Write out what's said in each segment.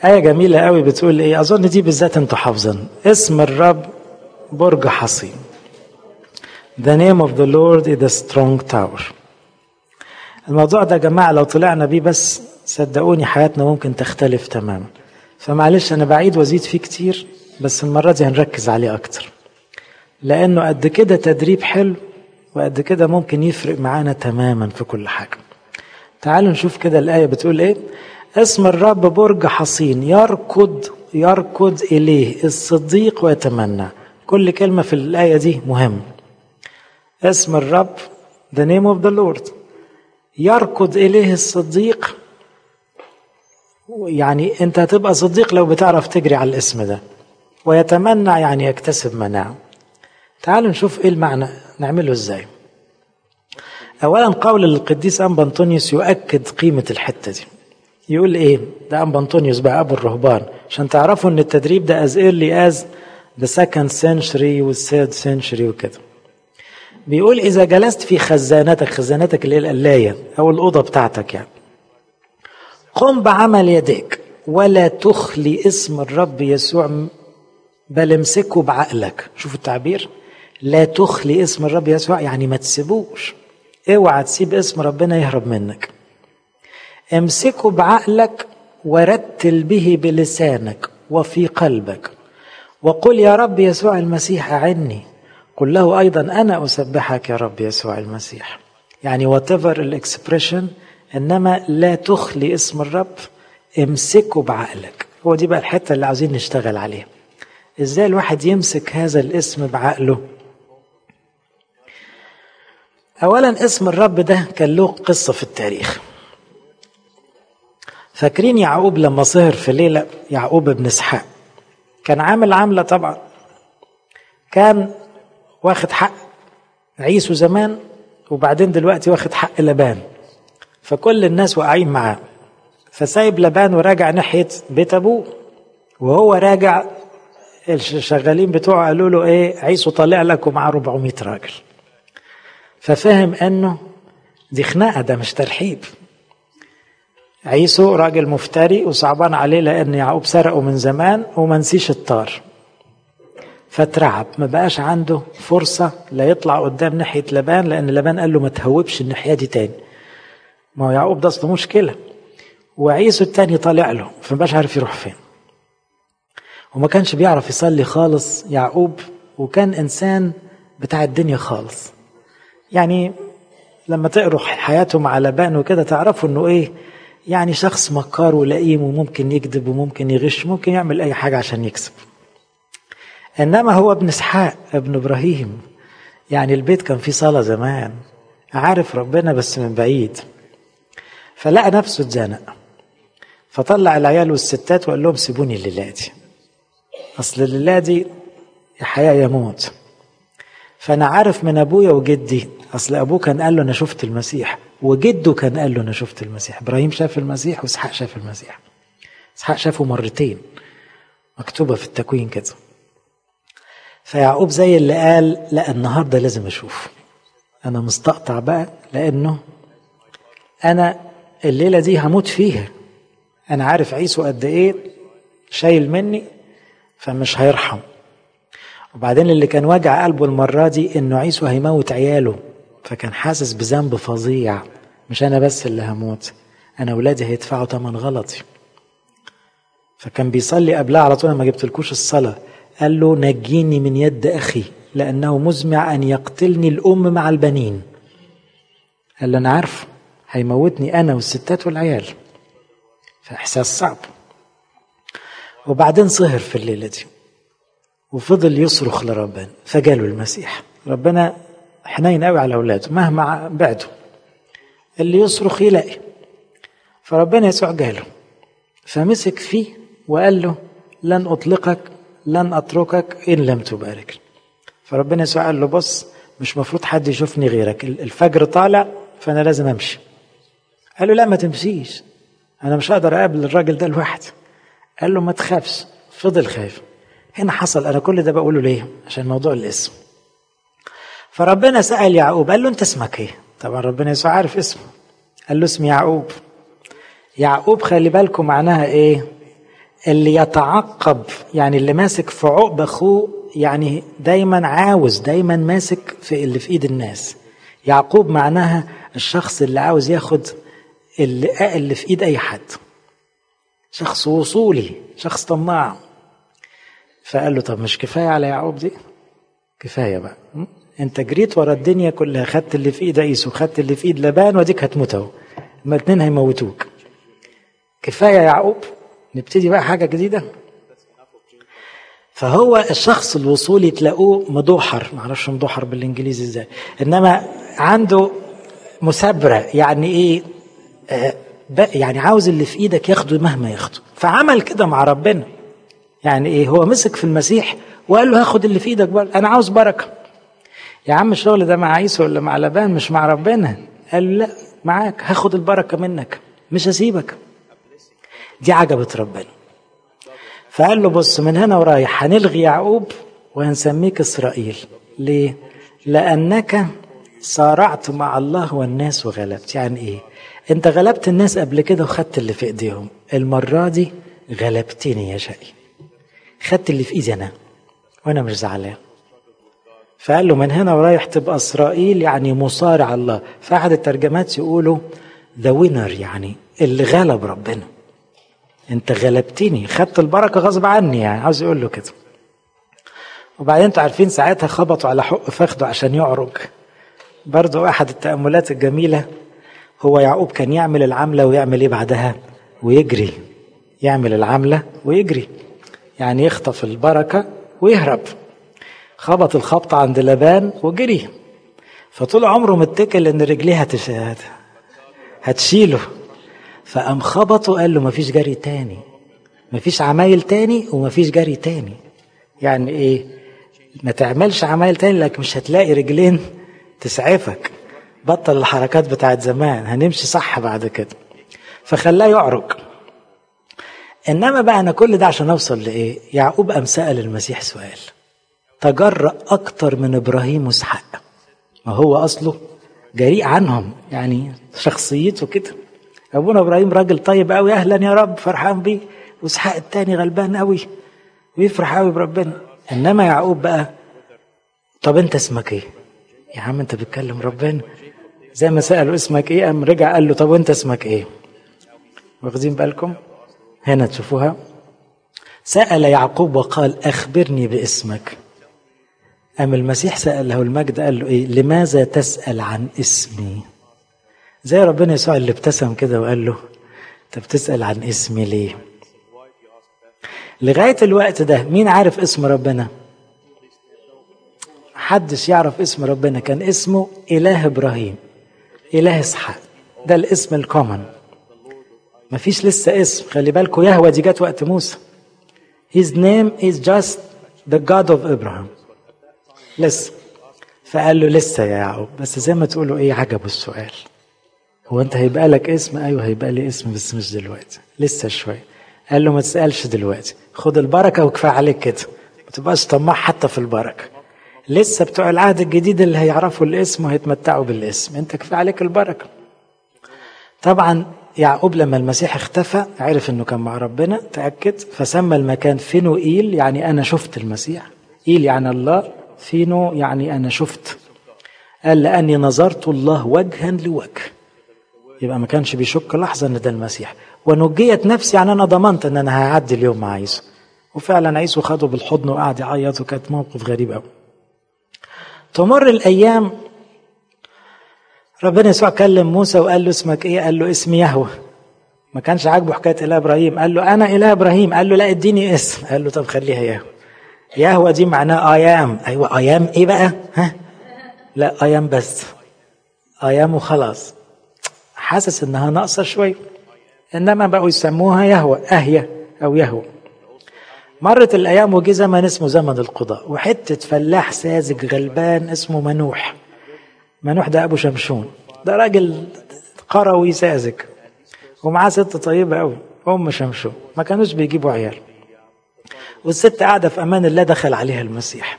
آية جميلة قوي بتقول إيه أظن دي بالذات أنتوا حافظين اسم الرب برج حصين The name of the Lord is a strong tower الموضوع ده يا جماعة لو طلعنا بيه بس صدقوني حياتنا ممكن تختلف تماما فمعلش أنا بعيد وأزيد فيه كتير بس المرة دي هنركز عليه أكتر لأنه قد كده تدريب حلو وقد كده ممكن يفرق معانا تماما في كل حاجة تعالوا نشوف كده الآية بتقول إيه اسم الرب برج حصين يركض يركض إليه الصديق ويتمنى كل كلمة في الآية دي مهم اسم الرب the name of the Lord يركض إليه الصديق يعني أنت هتبقى صديق لو بتعرف تجري على الاسم ده ويتمنى يعني يكتسب مناعة تعالوا نشوف إيه المعنى نعمله إزاي أولا قول القديس أنبا أنطونيوس يؤكد قيمة الحتة دي يقول إيه ده أنبا أنطونيوس بقى أبو الرهبان عشان تعرفوا إن التدريب ده as early as the second century والثird century وكده بيقول إذا جلست في خزانتك خزانتك اللي هي القلاية أو الأوضة بتاعتك يعني قم بعمل يديك ولا تخلي اسم الرب يسوع بل امسكه بعقلك شوف التعبير لا تخلي اسم الرب يسوع يعني ما تسيبوش اوعى تسيب اسم ربنا يهرب منك امسكه بعقلك ورتل به بلسانك وفي قلبك وقل يا رب يسوع المسيح أعني قل له أيضا أنا أسبحك يا رب يسوع المسيح يعني whatever الاكسبريشن إنما لا تخلي اسم الرب امسكه بعقلك هو دي بقى الحتة اللي عاوزين نشتغل عليها ازاي الواحد يمسك هذا الاسم بعقله اولا اسم الرب ده كان له قصة في التاريخ فاكرين يعقوب لما سهر في ليلة يعقوب بن اسحاق كان عامل عاملة طبعا كان واخد حق عيسو زمان وبعدين دلوقتي واخد حق لبان فكل الناس واقعين معاه فسايب لبان وراجع ناحية بيت أبوه وهو راجع الشغالين بتوعه قالوا له ايه عيسو طالع لك ومعاه 400 راجل ففهم انه دي خناقه ده مش ترحيب عيسو راجل مفتري وصعبان عليه لان يعقوب سرقه من زمان وما نسيش الطار فترعب ما بقاش عنده فرصة لا يطلع قدام ناحية لبان لأن لبان قال له ما تهوبش الناحية دي تاني ما هو يعقوب ده أصله مشكلة وعيسو التاني طالع له فمبقاش عارف يروح فين وما كانش بيعرف يصلي خالص يعقوب وكان إنسان بتاع الدنيا خالص يعني لما تقروا حياته مع لبان وكده تعرفوا انه ايه يعني شخص مكار ولئيم وممكن يكذب وممكن يغش ممكن يعمل اي حاجة عشان يكسب انما هو ابن اسحاق ابن ابراهيم يعني البيت كان فيه صلاة زمان عارف ربنا بس من بعيد فلقى نفسه اتزنق فطلع العيال والستات وقال لهم سيبوني الليلة دي أصل الليلة دي يا حياة يا موت فأنا عارف من أبويا وجدي أصل أبوه كان قال له أنا شفت المسيح وجده كان قال له أنا شفت المسيح إبراهيم شاف المسيح وإسحاق شاف المسيح إسحاق شافه مرتين مكتوبة في التكوين كده فيعقوب زي اللي قال لا النهارده لازم أشوف أنا مستقطع بقى لأنه أنا الليلة دي هموت فيها أنا عارف عيسو قد إيه شايل مني فمش هيرحم وبعدين اللي كان واجع قلبه المرة دي إنه عيسو هيموت عياله فكان حاسس بذنب فظيع مش أنا بس اللي هموت أنا أولادي هيدفعوا تمن غلطي فكان بيصلي قبلها على طول ما جبتلكوش الصلاة قال له نجيني من يد أخي لأنه مزمع أن يقتلني الأم مع البنين قال له أنا عارف هيموتني أنا والستات والعيال فإحساس صعب وبعدين سهر في الليلة دي وفضل يصرخ لربنا فجاله المسيح ربنا حنين قوي على أولاده مهما بعدوا اللي يصرخ يلاقي فربنا يسوع جاله فمسك فيه وقال له لن أطلقك لن أتركك إن لم تبارك فربنا يسوع قال له بص مش مفروض حد يشوفني غيرك الفجر طالع فأنا لازم أمشي قال له لا ما تمشيش أنا مش هقدر أقابل الراجل ده لوحدي قال له ما تخافش فضل خايف هنا حصل أنا كل ده بقوله ليه عشان موضوع الاسم فربنا سأل يعقوب قال له أنت اسمك إيه طبعا ربنا يسوع عارف اسمه قال له اسمي يعقوب يعقوب خلي بالكم معناها إيه اللي يتعقب يعني اللي ماسك في عقب اخوه يعني دايما عاوز دايما ماسك في اللي في ايد الناس يعقوب معناها الشخص اللي عاوز ياخد اللي, اللي في ايد اي حد شخص وصولي شخص طماع فقال له طب مش كفايه على يعقوب دي كفايه بقى انت جريت ورا الدنيا كلها خدت اللي في ايد عيسو خدت اللي في ايد لبان وديك هتموت اهو هما الاثنين هيموتوك كفايه يعقوب نبتدي بقى حاجه جديده فهو الشخص الوصولي تلاقوه مدوحر معرفش مدوحر بالانجليزي ازاي انما عنده مثابره يعني ايه آه يعني عاوز اللي في ايدك ياخده مهما ياخده فعمل كده مع ربنا يعني ايه هو مسك في المسيح وقال له هاخد اللي في ايدك برضه انا عاوز بركه يا عم الشغل ده مع عيسى ولا مع لبان مش مع ربنا قال له لا معاك هاخد البركه منك مش هسيبك دي عجبت ربنا فقال له بص من هنا ورايح هنلغي يعقوب وهنسميك اسرائيل ليه لانك صارعت مع الله والناس وغلبت يعني ايه انت غلبت الناس قبل كده وخدت اللي في ايديهم المره دي غلبتني يا شقي خدت اللي في ايدي انا وانا مش زعلان فقال له من هنا ورايح تبقى اسرائيل يعني مصارع الله في احد الترجمات يقولوا ذا وينر يعني اللي غلب ربنا انت غلبتني خدت البركه غصب عني يعني عاوز يقول له كده وبعدين انتوا عارفين ساعتها خبطوا على حق فخده عشان يعرج برضو احد التاملات الجميله هو يعقوب كان يعمل العمله ويعمل ايه بعدها ويجري يعمل العمله ويجري يعني يخطف البركه ويهرب خبط الخبطه عند لبان وجري فطول عمره متكل ان رجليه هتش... هتشيله فقام خبطه قال له مفيش جري تاني مفيش عمايل تاني ومفيش جري تاني يعني ايه ما تعملش عمايل تاني لك مش هتلاقي رجلين تسعفك بطل الحركات بتاعت زمان هنمشي صح بعد كده فخلاه يعرج انما بقى انا كل ده عشان اوصل لايه يعقوب قام سال المسيح سؤال تجرأ اكتر من ابراهيم واسحاق ما هو اصله جريء عنهم يعني شخصيته كده ابونا ابراهيم راجل طيب قوي اهلا يا رب فرحان بيه واسحاق التاني غلبان قوي ويفرح قوي بربنا انما يعقوب بقى طب انت اسمك ايه يا عم انت بتكلم ربنا زي ما سأله اسمك ايه قام رجع قال له طب وانت اسمك ايه واخدين بالكم هنا تشوفوها سأل يعقوب وقال أخبرني باسمك أم المسيح سأل له المجد قال له إيه لماذا تسأل عن اسمي زي ربنا يسوع اللي ابتسم كده وقال له أنت بتسأل عن اسمي ليه لغاية الوقت ده مين عارف اسم ربنا محدش يعرف اسم ربنا كان اسمه إله إبراهيم إله إسحاق ده الاسم الكومن مفيش لسه اسم خلي بالكم يهوى دي جت وقت موسى His name is just the God of Abraham لسه فقال له لسه يا يعقوب بس زي ما تقولوا ايه عجبه السؤال هو انت هيبقى لك اسم ايوه هيبقى لي اسم بس مش دلوقتي لسه شويه قال له ما تسالش دلوقتي خد البركه وكفايه عليك كده ما تبقاش طماع حتى في البركه لسه بتوع العهد الجديد اللي هيعرفوا الاسم وهيتمتعوا بالاسم انت كفايه عليك البركه طبعا يعقوب لما المسيح اختفى عرف انه كان مع ربنا تاكد فسمى المكان فينوئيل يعني انا شفت المسيح ايل يعني الله فينو يعني انا شفت قال لاني نظرت الله وجها لوجه يبقى ما كانش بيشك لحظه ان ده المسيح ونجيت نفسي يعني انا ضمنت ان انا هعدي اليوم مع عيسو وفعلا عيسو خده بالحضن وقعد يعيط وكانت موقف غريب قوي تمر الايام ربنا يسوع كلم موسى وقال له اسمك ايه قال له اسمي يهوه ما كانش عاجبه حكايه اله ابراهيم قال له انا اله ابراهيم قال له لا اديني اسم قال له طب خليها يهوه يهوه دي معناه ايام ايوه ايام ايه بقى ها لا ايام بس ايام وخلاص حاسس انها ناقصه شويه انما بقوا يسموها يهوه اهيه او يهوه مرت الايام وجه زمن اسمه زمن القضاء وحته فلاح ساذج غلبان اسمه منوح منوح ده ابو شمشون ده راجل قروي ساذج ومعاه ست طيبه قوي ام شمشون ما كانوش بيجيبوا عيال والست قاعده في امان الله دخل عليها المسيح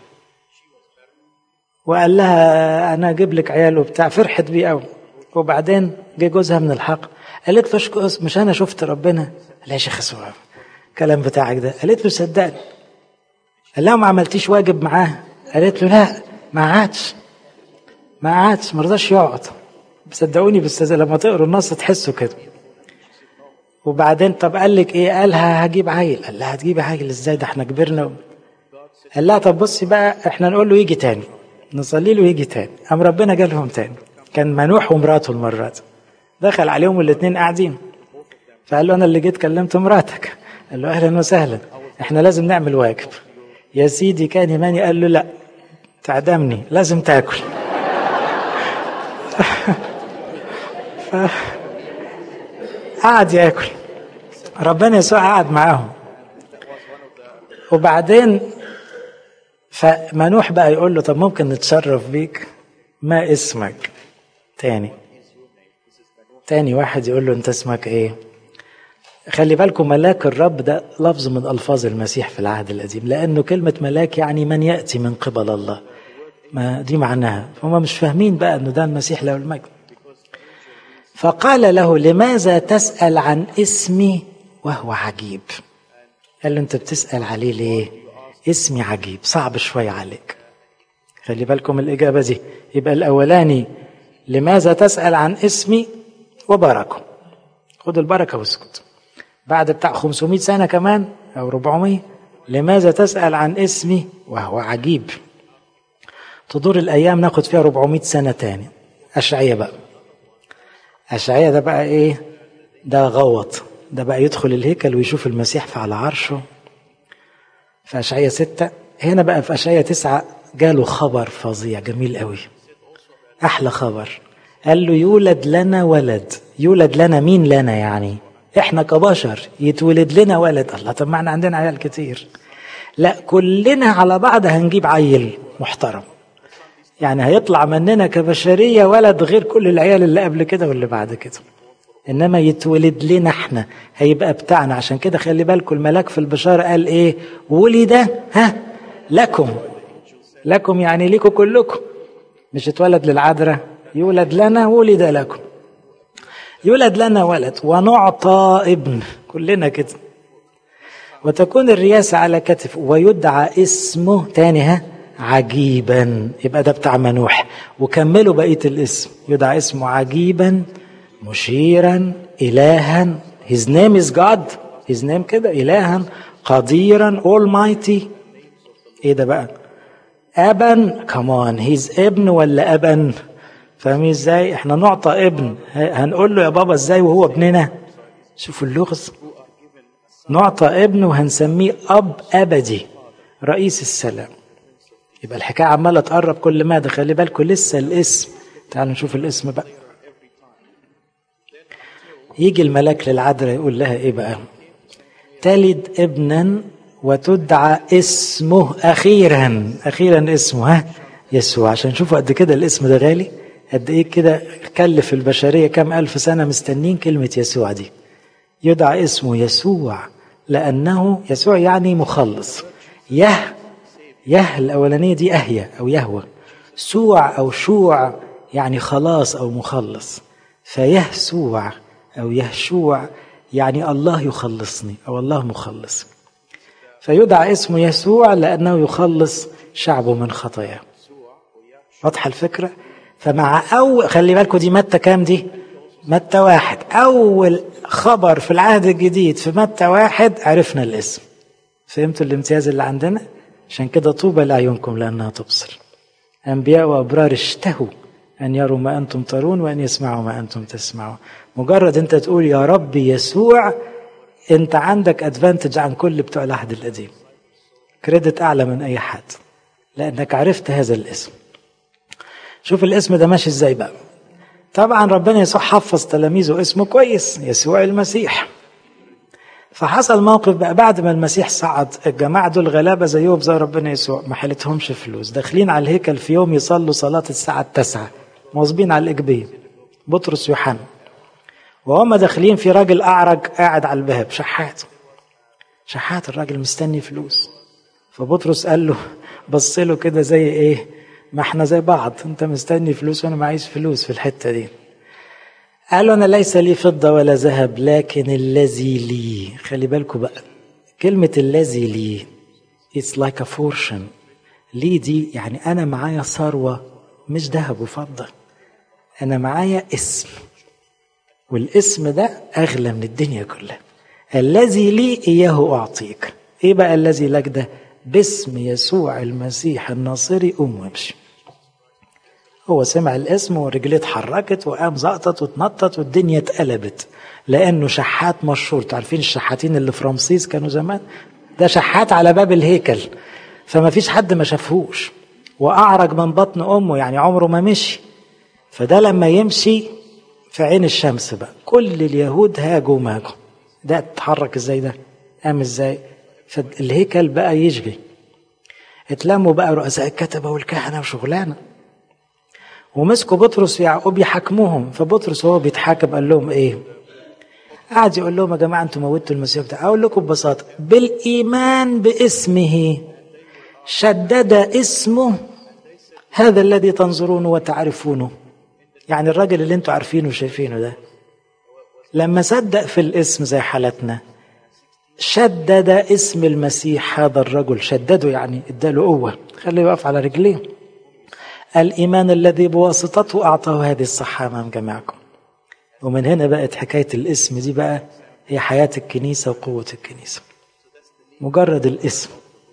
وقال لها انا اجيب لك عيال وبتاع فرحت بيه قوي وبعدين جه جوزها من الحق قالت له مش انا شفت ربنا قال يا شيخ سواب الكلام بتاعك ده قالت له صدقني قال لها ما عملتيش واجب معاه قالت له لا ما عادش ما عادش ما رضاش يقعد صدقوني بس لما تقروا النص تحسوا كده وبعدين طب قال لك ايه قالها هجيب عيل قال لها هتجيبي عيل ازاي ده احنا كبرنا قال لها طب بصي بقى احنا نقول له يجي تاني نصلي له يجي تاني قام ربنا جالهم تاني كان منوح ومراته المرة دي دخل عليهم الاثنين قاعدين فقال له انا اللي جيت كلمت مراتك قال له اهلا وسهلا احنا لازم نعمل واجب يا سيدي كان يماني قال له لا تعدمني لازم تاكل ف... قعد ياكل ربنا يسوع قعد معاهم وبعدين فمنوح بقى يقول له طب ممكن نتشرف بيك ما اسمك تاني تاني واحد يقول له انت اسمك ايه خلي بالكم ملاك الرب ده لفظ من الفاظ المسيح في العهد القديم لانه كلمه ملاك يعني من ياتي من قبل الله ما دي معناها هم مش فاهمين بقى انه ده المسيح له المجد فقال له لماذا تسال عن اسمي وهو عجيب قال له انت بتسال عليه ليه اسمي عجيب صعب شويه عليك خلي بالكم الاجابه دي يبقى الاولاني لماذا تسال عن اسمي وباركه خد البركه واسكت بعد بتاع 500 سنه كمان او 400 لماذا تسال عن اسمي وهو عجيب تدور الايام ناخد فيها 400 سنه تاني اشعياء بقى اشعياء ده بقى ايه ده غوط ده بقى يدخل الهيكل ويشوف المسيح في على عرشه في اشعياء ستة هنا بقى في اشعياء تسعة جاله خبر فظيع جميل قوي احلى خبر قال له يولد لنا ولد يولد لنا مين لنا يعني احنا كبشر يتولد لنا ولد الله طب ما احنا عندنا عيال كتير لا كلنا على بعض هنجيب عيل محترم يعني هيطلع مننا كبشرية ولد غير كل العيال اللي قبل كده واللي بعد كده انما يتولد لنا احنا هيبقى بتاعنا عشان كده خلي بالكم الملاك في البشارة قال ايه ولد ها لكم لكم يعني ليكم كلكم مش اتولد للعذراء يولد لنا ولد لكم يولد لنا ولد ونعطى ابن كلنا كده وتكون الرياسة على كتف ويدعى اسمه تاني ها عجيبا يبقى ده بتاع منوح وكملوا بقية الاسم يدعى اسمه عجيبا مشيرا إلها his name is God his name كده إلها قديرا almighty ايه ده بقى أبا كمان هيز ابن ولا أبا فاهمين ازاي احنا نعطى ابن هنقول له يا بابا ازاي وهو ابننا شوفوا اللغز نعطى ابن وهنسميه أب أبدي رئيس السلام يبقى الحكاية عمالة تقرب كل ما ده خلي بالكم لسه الاسم تعالوا نشوف الاسم بقى يجي الملاك للعذراء يقول لها ايه بقى تلد ابنا وتدعى اسمه اخيرا اخيرا اسمه ها يسوع عشان شوفوا قد كده الاسم ده غالي قد ايه كده كلف البشريه كام الف سنه مستنين كلمه يسوع دي يدعى اسمه يسوع لانه يسوع يعني مخلص يه يه الاولانيه دي اهيا او يهوى سوع او شوع يعني خلاص او مخلص فيهسوع أو يهشوع يعني الله يخلصني أو الله مخلص فيدعى اسمه يسوع لأنه يخلص شعبه من خطاياه واضحة الفكرة فمع أول خلي بالكم دي متى كام دي متى واحد أول خبر في العهد الجديد في متى واحد عرفنا الاسم فهمتوا الامتياز اللي عندنا عشان كده طوبى لأعينكم لأنها تبصر أنبياء وأبرار اشتهوا أن يروا ما أنتم ترون وأن يسمعوا ما أنتم تسمعون مجرد أنت تقول يا رب يسوع أنت عندك أدفانتج عن كل بتوع العهد القديم كريدت أعلى من أي حد لأنك عرفت هذا الاسم شوف الاسم ده ماشي ازاي بقى طبعا ربنا يسوع حفظ تلاميذه اسمه كويس يسوع المسيح فحصل موقف بقى بعد ما المسيح صعد الجماعة دول غلابة زيهم زي ربنا يسوع ما حالتهمش فلوس داخلين على الهيكل في يوم يصلوا صلاة الساعة التاسعة مواظبين على الإجبية بطرس يوحنا وهم داخلين في راجل أعرج قاعد على الباب شحات شحات الراجل مستني فلوس فبطرس قال له بص له كده زي ايه ما احنا زي بعض انت مستني فلوس وانا معيش فلوس في الحته دي قال له انا ليس لي فضه ولا ذهب لكن الذي لي خلي بالكم بقى كلمة الذي لي it's like a fortune لي دي يعني أنا معايا ثروة مش ذهب وفضة أنا معايا اسم والاسم ده أغلى من الدنيا كلها الذي لي إياه أعطيك إيه بقى الذي لك ده باسم يسوع المسيح الناصري قوم وامشي هو سمع الاسم ورجليه اتحركت وقام زقطت واتنطط والدنيا اتقلبت لانه شحات مشهور تعرفين الشحاتين اللي في رمسيس كانوا زمان ده شحات على باب الهيكل فما فيش حد ما شافهوش واعرج من بطن امه يعني عمره ما مشي فده لما يمشي في عين الشمس بقى كل اليهود هاجوا ماجوا ده اتحرك ازاي ده قام ازاي فالهيكل بقى يشبه اتلموا بقى رؤساء الكتبه والكهنه وشغلانه ومسكوا بطرس ويعقوب يحاكموهم فبطرس وهو بيتحاكم قال لهم ايه قعد يقول لهم يا جماعه انتم موتوا المسيح بتاع اقول لكم ببساطه بالايمان باسمه شدد اسمه هذا الذي تنظرونه وتعرفونه يعني الراجل اللي انتوا عارفينه وشايفينه ده لما صدق في الاسم زي حالتنا شدد اسم المسيح هذا الرجل شدده يعني اداله قوه خليه يقف على رجليه الإيمان الذي بواسطته أعطاه هذه الصحة أمام جميعكم ومن هنا بقت حكاية الاسم دي بقى هي حياة الكنيسة وقوة الكنيسة مجرد الاسم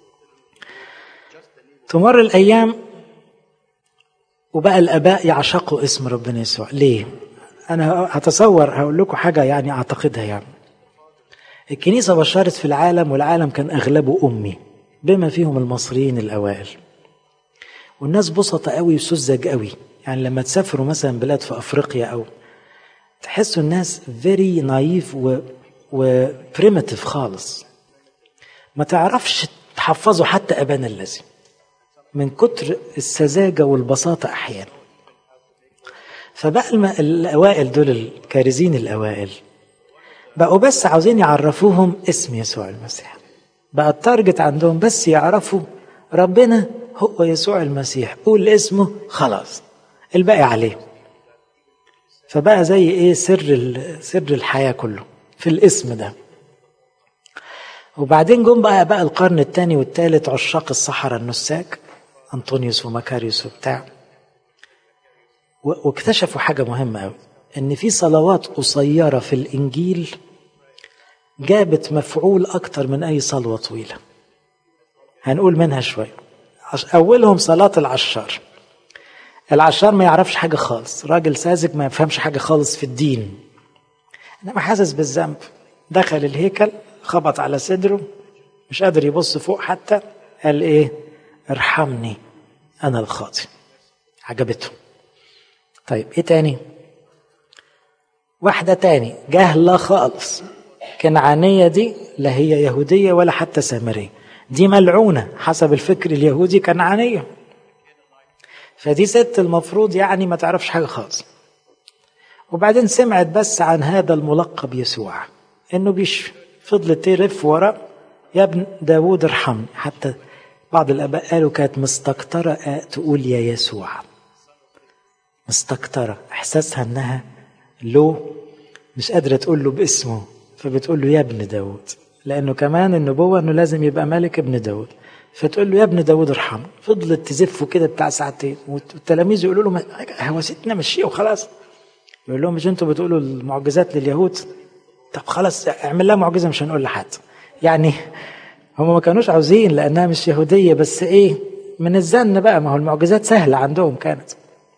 تمر الأيام وبقى الآباء يعشقوا اسم ربنا يسوع ليه؟ أنا هتصور هقول لكم حاجة يعني أعتقدها يعني الكنيسة بشرت في العالم والعالم كان أغلبه أمي بما فيهم المصريين الأوائل والناس بسطة قوي وسذج قوي يعني لما تسافروا مثلا بلاد في افريقيا او تحسوا الناس فيري نايف و وبريمتيف خالص ما تعرفش تحفظوا حتى ابانا الذي من كتر السذاجة والبساطة احيانا فبقى الم... الاوائل دول الكارزين الاوائل بقوا بس عاوزين يعرفوهم اسم يسوع المسيح بقى التارجت عندهم بس يعرفوا ربنا هو يسوع المسيح قول اسمه خلاص الباقي عليه فبقى زي ايه سر سر الحياه كله في الاسم ده وبعدين جم بقى بقى القرن الثاني والثالث عشاق الصحراء النساك انطونيوس ومكاريوس وبتاع واكتشفوا حاجه مهمه قوي ان في صلوات قصيره في الانجيل جابت مفعول اكتر من اي صلوه طويله هنقول منها شويه أولهم صلاة العشار العشار ما يعرفش حاجة خالص راجل ساذج ما يفهمش حاجة خالص في الدين إنما حاسس بالذنب دخل الهيكل خبط على صدره مش قادر يبص فوق حتى قال إيه ارحمني أنا الخاطئ عجبته طيب إيه تاني واحدة تاني جهلة خالص كنعانية دي لا هي يهودية ولا حتى سامرية دي ملعونة حسب الفكر اليهودي كنعانية فدي ست المفروض يعني ما تعرفش حاجة خالص وبعدين سمعت بس عن هذا الملقب يسوع انه بيشفي فضلت تلف ورا يا ابن داوود ارحمني حتى بعض الاباء قالوا كانت مستكترة تقول يا يسوع مستكترة احساسها انها له مش قادرة تقول له باسمه فبتقول له يا ابن داوود لانه كمان النبوه انه لازم يبقى ملك ابن داود فتقول له يا ابن داود ارحمني فضلت تزفه كده بتاع ساعتين والتلاميذ يقولوا له هو ستنا مشيه وخلاص يقول لهم مش انتوا بتقولوا المعجزات لليهود طب خلاص اعمل لها معجزه مش هنقول لحد يعني هم ما كانوش عاوزين لانها مش يهوديه بس ايه من الزن بقى ما هو المعجزات سهله عندهم كانت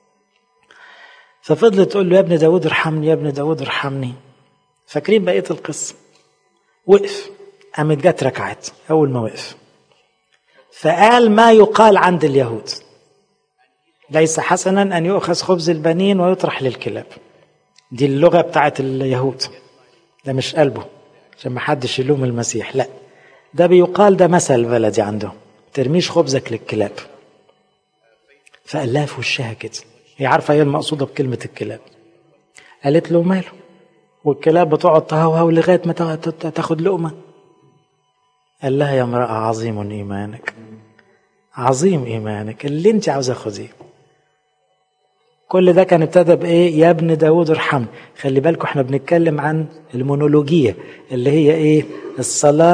ففضلت تقول له يا ابن داود ارحمني يا ابن داود ارحمني فاكرين بقيه القصه وقف قامت جت ركعت اول ما وقف فقال ما يقال عند اليهود ليس حسنا ان يؤخذ خبز البنين ويطرح للكلاب دي اللغه بتاعت اليهود ده مش قلبه عشان ما حدش يلوم المسيح لا ده بيقال ده مثل بلدي عندهم ترميش خبزك للكلاب فقال لها في وشها كده هي عارفه ايه المقصوده بكلمه الكلاب قالت له ماله والكلاب بتقعد تهوهو لغايه ما تاخد لقمه قال لها يا امراه عظيم ايمانك عظيم ايمانك اللي انت عاوزه خديه كل ده كان ابتدى بايه يا ابن داود ارحمني خلي بالكم احنا بنتكلم عن المونولوجيه اللي هي ايه الصلاه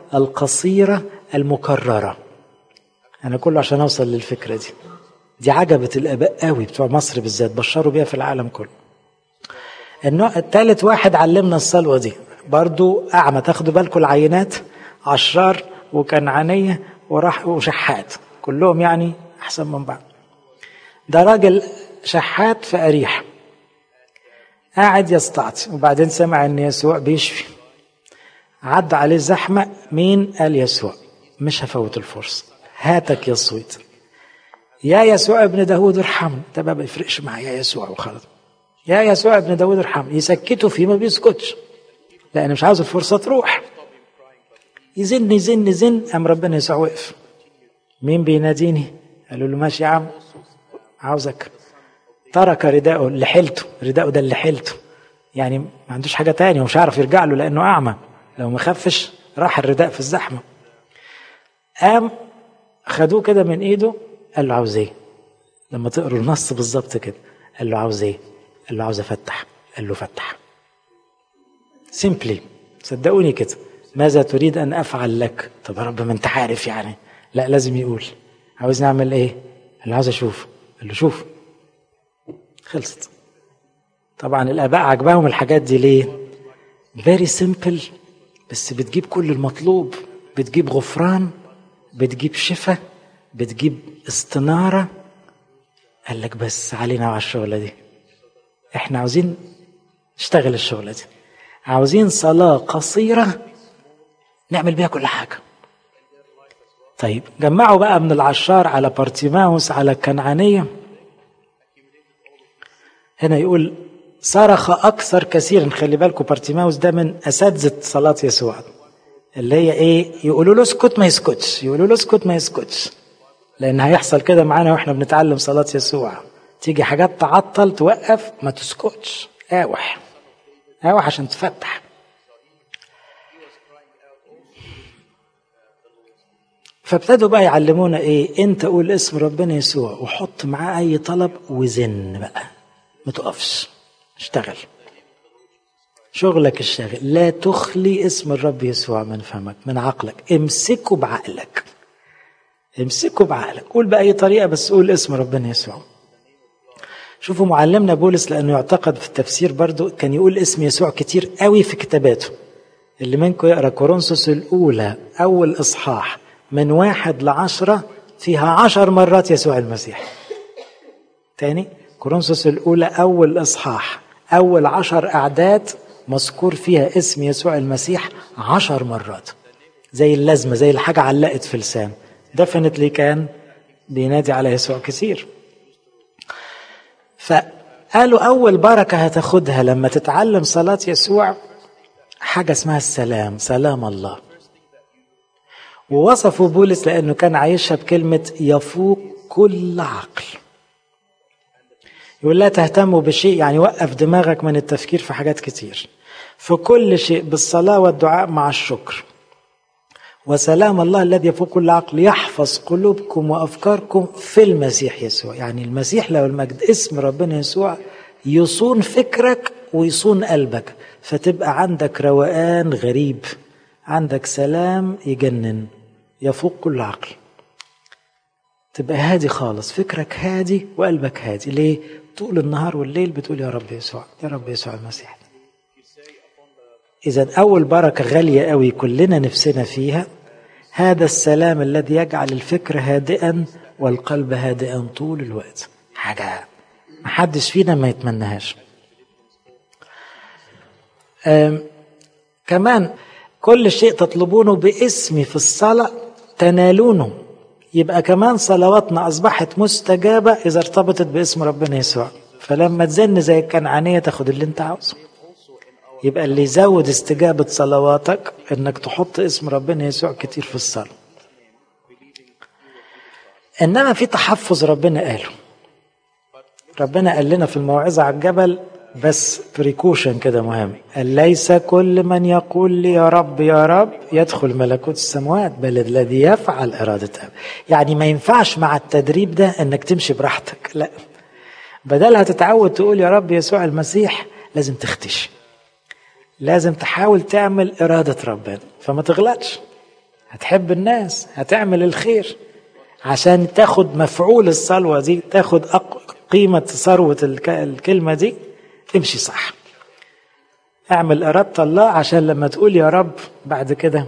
القصيرة المكررة أنا كله عشان أوصل للفكرة دي دي عجبت الآباء قوي بتوع مصر بالذات بشروا بيها في العالم كله النوع الثالث واحد علمنا الصلوة دي برضو أعمى تاخدوا بالكم العينات عشار وكنعانية وراح وشحات كلهم يعني أحسن من بعض ده راجل شحات في أريح قاعد يستعطي وبعدين سمع ان يسوع بيشفي عدى عليه زحمة مين قال يسوع مش هفوت الفرصة هاتك يا صويت يا يسوع ابن داود ارحمني ده ما بيفرقش معايا يسوع وخلاص يا يسوع ابن داود ارحمني يسكته فيه ما بيسكتش لان مش عاوز الفرصة تروح يزن يزن يزن قام ربنا يسوع وقف مين بيناديني قالوا له ماشي يا عم عاوزك ترك رداءه اللي حيلته رداءه ده اللي حيلته يعني ما عندوش حاجة تانية ومش عارف يرجع له لأنه أعمى لو ما خفش راح الرداء في الزحمة قام خدوه كده من إيده قال له عاوز إيه لما تقروا النص بالظبط كده قال له عاوز إيه قال له عاوز أفتح قال له فتح سيمبلي صدقوني كده ماذا تريد أن أفعل لك طب يا رب ما أنت عارف يعني لا لازم يقول عاوز نعمل إيه قال له عاوز أشوف قال له شوف خلصت طبعا الاباء عجبهم الحاجات دي ليه فيري سيمبل بس بتجيب كل المطلوب بتجيب غفران بتجيب شفاء بتجيب استنارة قال لك بس علينا على الشغلة دي احنا عاوزين نشتغل الشغلة دي عاوزين صلاة قصيرة نعمل بيها كل حاجة طيب جمعوا بقى من العشار على بارتيماوس على الكنعانية هنا يقول صرخ أكثر كثيرا خلي بالكم بارتيماوس ده من أساتذة صلاة يسوع اللي هي إيه يقولوا له اسكت ما يسكتش يقولوا له اسكت ما يسكتش لأن هيحصل كده معانا وإحنا بنتعلم صلاة يسوع تيجي حاجات تعطل توقف ما تسكتش آوح آوح عشان تفتح فابتدوا بقى يعلمونا ايه انت قول اسم ربنا يسوع وحط معاه اي طلب وزن بقى ما تقفش اشتغل شغلك الشاغل لا تخلي اسم الرب يسوع من فمك من عقلك امسكه بعقلك امسكه بعقلك قول بأي طريقة بس قول اسم ربنا يسوع شوفوا معلمنا بولس لأنه يعتقد في التفسير برضو كان يقول اسم يسوع كتير قوي في كتاباته اللي منكم يقرأ كورنثوس الأولى أول إصحاح من واحد لعشرة فيها عشر مرات يسوع المسيح تاني كورنثوس الأولى أول إصحاح أول عشر أعداد مذكور فيها اسم يسوع المسيح عشر مرات زي اللازمة زي الحاجة علقت في لسان دفنتلي كان بينادي على يسوع كثير فقالوا أول بركة هتاخدها لما تتعلم صلاة يسوع حاجة اسمها السلام سلام الله ووصفوا بولس لأنه كان عايشها بكلمة يفوق كل عقل يقول لا تهتموا بشيء يعني وقف دماغك من التفكير في حاجات كتير في كل شيء بالصلاة والدعاء مع الشكر وسلام الله الذي يفوق كل عقل يحفظ قلوبكم وأفكاركم في المسيح يسوع يعني المسيح له المجد اسم ربنا يسوع يصون فكرك ويصون قلبك فتبقى عندك روقان غريب عندك سلام يجنن يفوق كل عقل تبقى هادي خالص فكرك هادي وقلبك هادي ليه طول النهار والليل بتقول يا رب يسوع يا رب يسوع المسيح إذا أول بركة غالية قوي كلنا نفسنا فيها هذا السلام الذي يجعل الفكر هادئا والقلب هادئا طول الوقت حاجة محدش فينا ما يتمنهاش كمان كل شيء تطلبونه باسمي في الصلاة تنالونه يبقى كمان صلواتنا أصبحت مستجابة إذا ارتبطت باسم ربنا يسوع فلما تزن زي الكنعانية تاخد اللي انت عاوزه يبقى اللي يزود استجابة صلواتك انك تحط اسم ربنا يسوع كتير في الصلاة انما في تحفظ ربنا قاله ربنا قال لنا في الموعظة على الجبل بس بريكوشن كده مهم قال ليس كل من يقول لي يا رب يا رب يدخل ملكوت السماوات بل الذي يفعل إرادة أب يعني ما ينفعش مع التدريب ده انك تمشي براحتك لا بدلها تتعود تقول يا رب يسوع المسيح لازم تختشي لازم تحاول تعمل إرادة ربنا فما تغلطش هتحب الناس هتعمل الخير عشان تاخد مفعول الصلوة دي تاخد قيمة ثروة الكلمة دي امشي صح اعمل إرادة الله عشان لما تقول يا رب بعد كده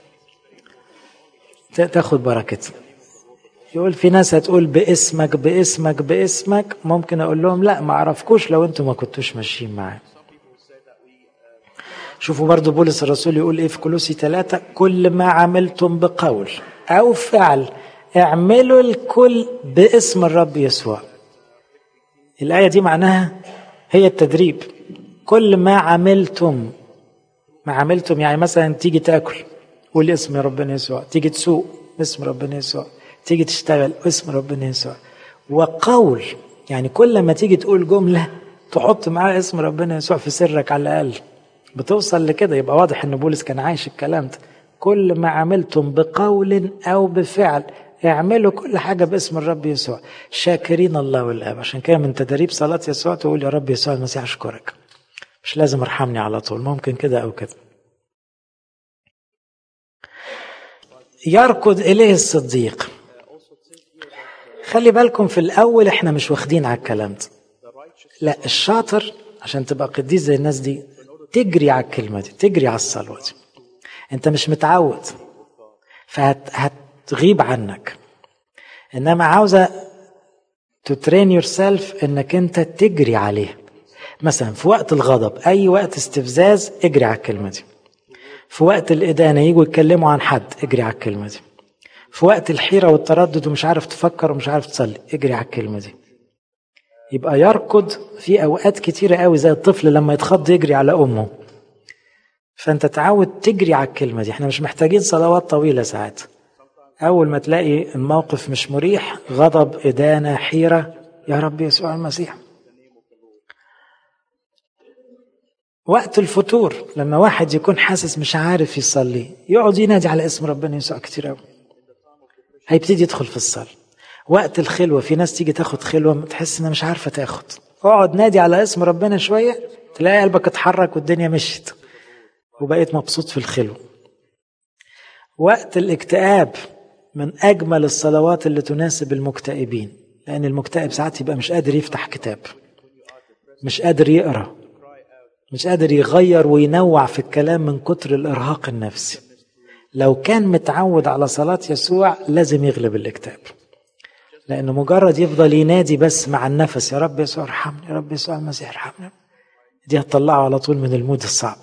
تاخد بركته يقول في ناس هتقول باسمك باسمك باسمك ممكن اقول لهم لا ما اعرفكوش لو انتم ما كنتوش ماشيين معايا شوفوا برضو بولس الرسول يقول ايه في كلوسي ثلاثة كل ما عملتم بقول او فعل اعملوا الكل باسم الرب يسوع الآية دي معناها هي التدريب كل ما عملتم ما عملتم يعني مثلا تيجي تاكل قول اسم ربنا يسوع تيجي تسوق اسم ربنا يسوع تيجي تشتغل اسم ربنا يسوع وقول يعني كل ما تيجي تقول جملة تحط معاه اسم ربنا يسوع في سرك على الأقل بتوصل لكده يبقى واضح ان بولس كان عايش الكلام ده كل ما عملتم بقول او بفعل اعملوا كل حاجة باسم الرب يسوع شاكرين الله والآب عشان كده من تدريب صلاة يسوع تقول يا رب يسوع المسيح أشكرك مش لازم ارحمني على طول ممكن كده أو كده يركض إليه الصديق خلي بالكم في الأول احنا مش واخدين على الكلام ده لا الشاطر عشان تبقى قديس زي الناس دي تجري على الكلمة دي تجري على الصلوة دي انت مش متعود فهتغيب عنك انما عاوزة تترين يور سيلف انك انت تجري عليه مثلا في وقت الغضب اي وقت استفزاز اجري على الكلمة دي في وقت الإدانة يجوا يتكلموا عن حد اجري على الكلمة دي في وقت الحيرة والتردد ومش عارف تفكر ومش عارف تصلي اجري على الكلمة دي يبقى يركض في أوقات كتيرة قوي زي الطفل لما يتخض يجري على أمه فأنت تعود تجري على الكلمة دي احنا مش محتاجين صلوات طويلة ساعات أول ما تلاقي الموقف مش مريح غضب إدانة حيرة يا رب يسوع المسيح وقت الفتور لما واحد يكون حاسس مش عارف يصلي يقعد ينادي على اسم ربنا يسوع كتير قوي هيبتدي يدخل في الصلاة وقت الخلوة في ناس تيجي تاخد خلوة تحس انها مش عارفة تاخد اقعد نادي على اسم ربنا شوية تلاقي قلبك اتحرك والدنيا مشيت وبقيت مبسوط في الخلوة وقت الاكتئاب من أجمل الصلوات اللي تناسب المكتئبين لأن المكتئب ساعات يبقى مش قادر يفتح كتاب مش قادر يقرأ مش قادر يغير وينوع في الكلام من كتر الإرهاق النفسي لو كان متعود على صلاة يسوع لازم يغلب الاكتئاب لأنه مجرد يفضل ينادي بس مع النفس يا رب يسوع ارحمني يا رب يسوع المسيح ارحمني دي هتطلعه على طول من المود الصعب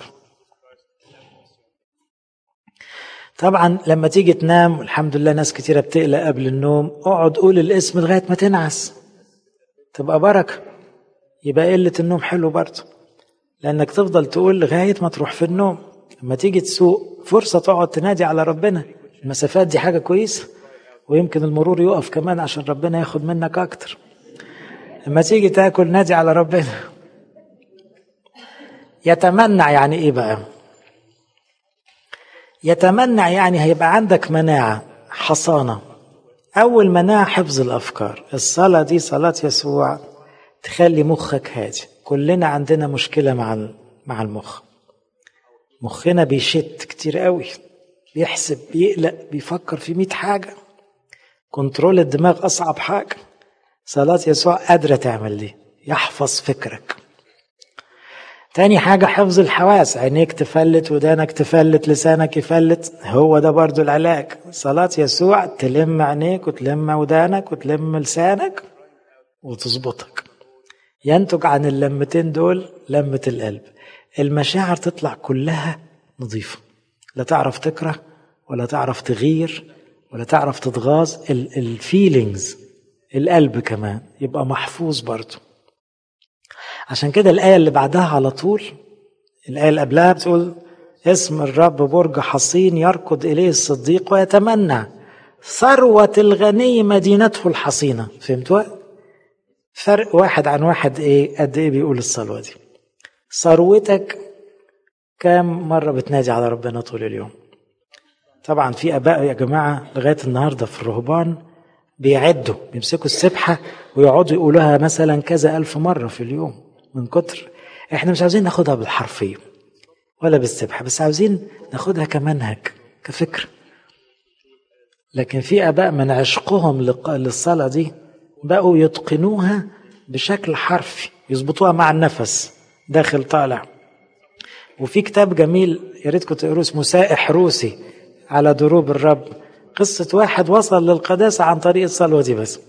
طبعا لما تيجي تنام الحمد لله ناس كتيرة بتقلق قبل النوم اقعد قول الاسم لغاية ما تنعس تبقى بركة يبقى قلة النوم حلو برضه لأنك تفضل تقول لغاية ما تروح في النوم لما تيجي تسوق فرصة تقعد تنادي على ربنا المسافات دي حاجة كويسة ويمكن المرور يقف كمان عشان ربنا ياخد منك أكتر لما تيجي تاكل نادي على ربنا يتمنع يعني إيه بقى يتمنع يعني هيبقى عندك مناعة حصانة أول مناعة حفظ الأفكار الصلاة دي صلاة يسوع تخلي مخك هادي كلنا عندنا مشكلة مع مع المخ مخنا بيشت كتير قوي بيحسب بيقلق بيفكر في مئة حاجة كنترول الدماغ أصعب حاجة صلاة يسوع قادرة تعمل دي يحفظ فكرك تاني حاجة حفظ الحواس عينيك تفلت ودانك تفلت لسانك يفلت هو ده برضو العلاج صلاة يسوع تلم عينيك وتلم ودانك وتلم لسانك وتظبطك ينتج عن اللمتين دول لمة القلب المشاعر تطلع كلها نظيفة لا تعرف تكره ولا تعرف تغير ولا تعرف تتغاظ الفيلينجز القلب كمان يبقى محفوظ برضه عشان كده الآية اللي بعدها على طول الآية اللي قبلها بتقول اسم الرب برج حصين يركض إليه الصديق ويتمنى ثروة الغني مدينته الحصينة فهمتوا؟ فرق واحد عن واحد ايه قد ايه بيقول الصلوة دي ثروتك كام مرة بتنادي على ربنا طول اليوم طبعا في اباء يا جماعة لغاية النهاردة في الرهبان بيعدوا بيمسكوا السبحة ويقعدوا يقولوها مثلا كذا ألف مرة في اليوم من كتر احنا مش عاوزين ناخدها بالحرفية ولا بالسبحة بس عاوزين ناخدها كمنهج كفكر لكن في اباء من عشقهم للصلاه دي بقوا يتقنوها بشكل حرفي يظبطوها مع النفس داخل طالع وفي كتاب جميل يا ريتكم تقروه اسمه سائح روسي على دروب الرب قصة واحد وصل للقداسة عن طريق الصلوة دي بس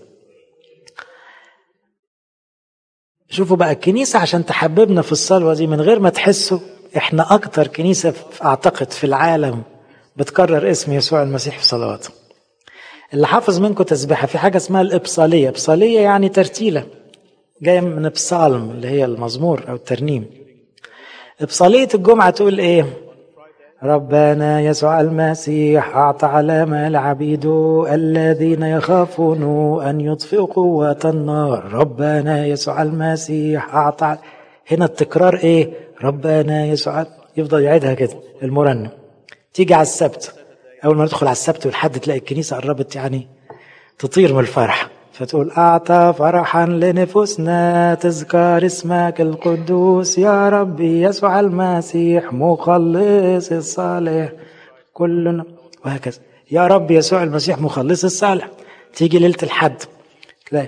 شوفوا بقى الكنيسة عشان تحببنا في الصلوة دي من غير ما تحسوا احنا اكتر كنيسة اعتقد في العالم بتكرر اسم يسوع المسيح في صلواته اللي حافظ منكم تسبيحة في حاجة اسمها الإبصالية إبصالية يعني ترتيلة جاية من بصالم اللي هي المزمور أو الترنيم إبصالية الجمعة تقول إيه ربنا يسوع المسيح أعطى علامة لعبيده الذين يخافون أن يطفئوا قوة النار ربنا يسوع المسيح أعطى هنا التكرار إيه ربنا يسوع يفضل يعيدها كده المرنم تيجي على السبت أول ما ندخل على السبت والحد تلاقي الكنيسة قربت يعني تطير من الفرح فتقول أعطى فرحا لنفوسنا تذكر اسمك القدوس يا ربي يسوع المسيح مخلص الصالح كلنا وهكذا يا رب يسوع المسيح مخلص الصالح تيجي ليلة الحد تلاقي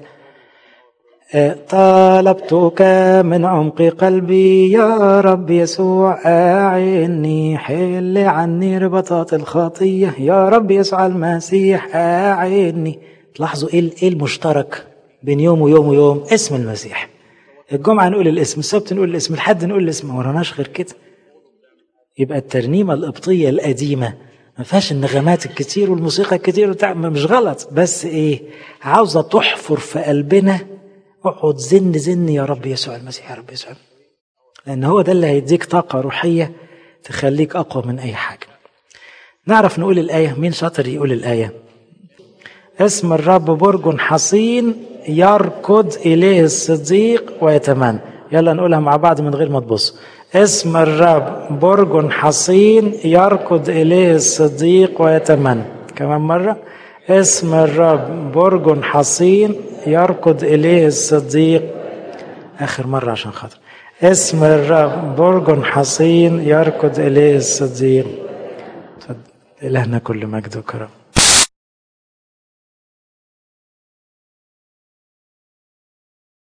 طلبتك من عمق قلبي يا رب يسوع أعني حل عني ربطات الخطية يا رب يسوع المسيح أعني تلاحظوا ايه ايه المشترك بين يوم ويوم ويوم اسم المسيح الجمعة نقول الاسم السبت نقول الاسم الحد نقول الاسم ما وراناش غير كده يبقى الترنيمة القبطية القديمة ما فيهاش النغمات الكتير والموسيقى الكتير وتاع مش غلط بس ايه عاوزة تحفر في قلبنا اقعد زن زن يا رب يسوع المسيح يا رب يسوع لأن هو ده اللي هيديك طاقة روحية تخليك أقوى من أي حاجة نعرف نقول الآية مين شاطر يقول الآية اسم الرب برج حصين يركض إليه الصديق ويتمنى يلا نقولها مع بعض من غير ما تبص اسم الرب برج حصين يركض إليه الصديق ويتمنى كمان مرة اسم الرب برج حصين يركض إليه الصديق آخر مرة عشان خاطر اسم الرب برج حصين يركض إليه الصديق إلهنا كل مجد وكرم